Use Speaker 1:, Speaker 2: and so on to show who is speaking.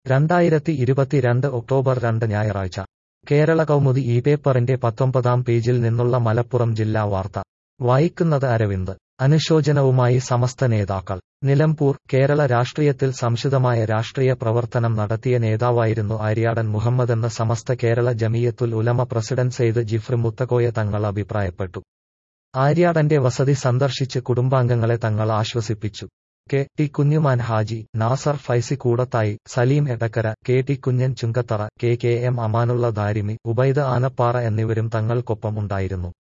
Speaker 1: രണ്ടായിരത്തി ഇരുപത്തിരണ്ട് ഒക്ടോബർ രണ്ട് ഞായറാഴ്ച കേരള കൗമുദി ഈ പേപ്പറിന്റെ പത്തൊമ്പതാം പേജിൽ നിന്നുള്ള മലപ്പുറം ജില്ലാ വാർത്ത വായിക്കുന്നത് അരവിന്ദ് അനുശോചനവുമായി സമസ്ത നേതാക്കൾ നിലമ്പൂർ കേരള രാഷ്ട്രീയത്തിൽ സംശുദ്ധമായ രാഷ്ട്രീയ പ്രവർത്തനം നടത്തിയ നേതാവായിരുന്നു ആര്യാടൻ മുഹമ്മദെന്ന് സമസ്ത കേരള ജമിയത്തുൽ ഉലമ പ്രസിഡന്റ് സെയ്ദ് ജിഫ്രി മുത്തക്കോയ തങ്ങൾ അഭിപ്രായപ്പെട്ടു ആര്യാടന്റെ വസതി സന്ദർശിച്ച് കുടുംബാംഗങ്ങളെ തങ്ങൾ ആശ്വസിപ്പിച്ചു K T Kunjuman Haji Nasar Faizi Koodathai Saleem Edakkara K T Kunjan Chungathara K K M Amanulla Darimi Ubaid Anappara എന്നിവരും തങ്ങൾക്കൊപ്പം ഉണ്ടായിരുന്നു